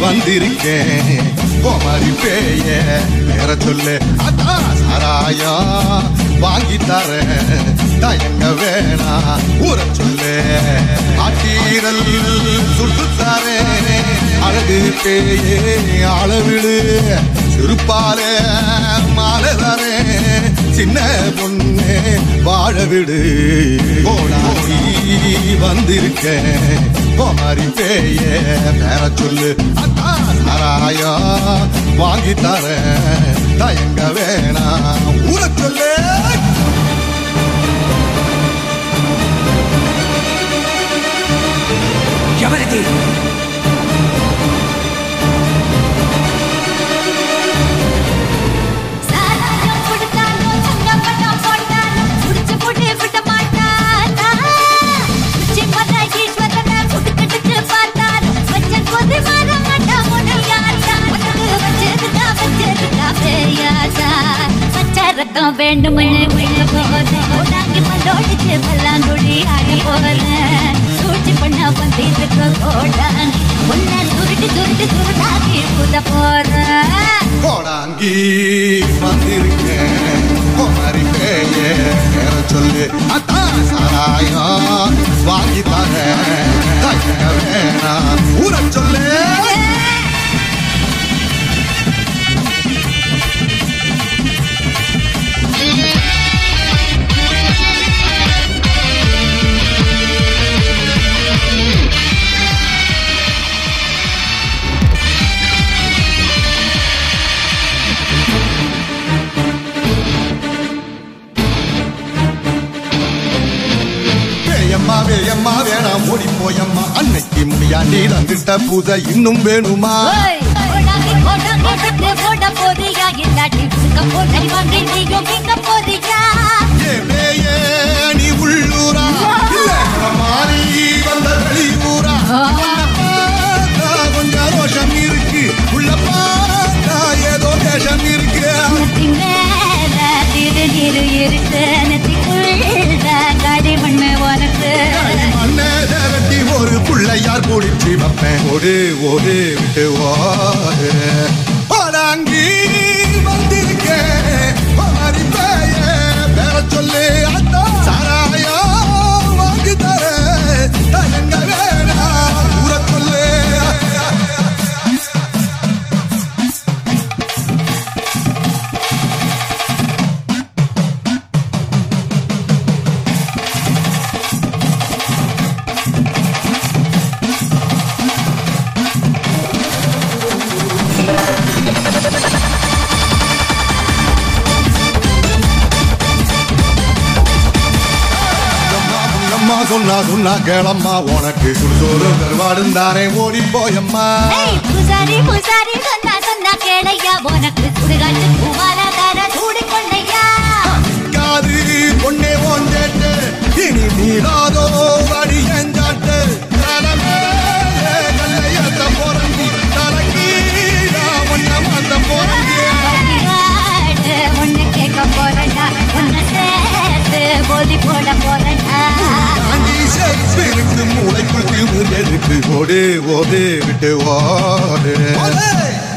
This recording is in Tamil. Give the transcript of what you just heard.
வந்திருக்கேன் கோமாரி பேய வேற சொல்லு அதான் சாராயா வாங்கி தரேன் தயங்க வேணா ஊற சொல்லு ஆட்டீரல் சுட்டு தரேன் அழகு பேயே அளவிடு சிறுப்பால மாலை தரேன் சின்ன பொண்ணு வாழ விடு கோடாரி வந்திருக்கேன் கோமாரி பேய வேற சொல்லு அதான் சாராயா வாங்கி தரேன் தயங்க வேணாம் ஊற சொல்லு எவனது சாராயம் கொடுத்தாலும் சங்கப்பட்டம் போட்டாலும் குடிச்சு போட்டு விட மாட்டானா உச்சி மத ஈஸ்வரனை குடுக்கிட்டு பார்த்தாலும் வச்சன் கொதி வர மாட்டான் முனையாட்டா உனக்கு வச்சிருக்கா வச்சிருக்கா பேயாசா பச்சை ரத்தம் வேண்டுமென்னு உள்ள போகுது உடாங்கி மண்டோடிச்சு பல்லாங்குழி ஆடி போகிறேன் சூழ்ச்சி பண்ண வந்திருக்க கோடான் உன்னை சுருட்டு சுருட்டு சுருட்டாக்கி புத போறேன் கோடாங்கி வந்திருக்கேன் கோமாரி பேய வேற சொல்லு அதான் சாராயா வாங்கி தரேன் தயங்க வேணாம் ஊற சொல்லு வேயம்மா வேயம்மா வேணாம் ஓடி போயம்மா அன்னைக்கு முடியாண்டி தந்துட்ட பூஜை இன்னும் வேணுமா ஓய், ஓடாதே, ஓடாதே, விட்டு ஓட போறியா? இல்லாட்டி உசுக்க போட்டு வாங்கி நீயும் இங்க போறியா? ஏ மேயே நீ உள்ளூரா இல்ல மாறி வந்த வெளியூரா பார்த்தா கொஞ்சம் ரோஷம் இருக்கு உள்ள பார்த்தா ஏதோ தேசம் இருக்கு நெத்தி மேல திருநீரு இருக்கு, நெத்திக்குள்ள களிமண்ணு உனக்கு. மண்ணை திரட்டி ஒரு பிள்ளையார் குடிச்சு வைப்பேன் ஓடு ஓடு விட்டு ஓடு ஓடாங்கி வந்திருக்கேன் மாறி பேய பேர சொல்லு அத்தா சாராயா வாங்கி தர தயங்க வேணாம் ஊற சொல்லு அம்மா, உன்னம்மா சொன்னா சொன்னா கேளம்மா உனக்கு சுடுசோறு கருவாடும் தானே ஓடி போயம்மா ஏய், பூசாரி, பூசாரி, சொன்னா, சொன்னா கேளையா, உனக்கு சுடுகாட்டு பூமால தர சூடிக்கொள்ளையா. காது பொண்ணே ஓஞ்சேட்டு இனி நீடாதோ அடி எஞ்சாட்டு வழிகாட்டு, உன்னை கேட்க போறேன்டா, உன்னை சேர்த்து போதி போட போறேன்டா. மூளைக்குள் தீவு எதுக்கு ஓடு ஓடு விட்டு ஓடு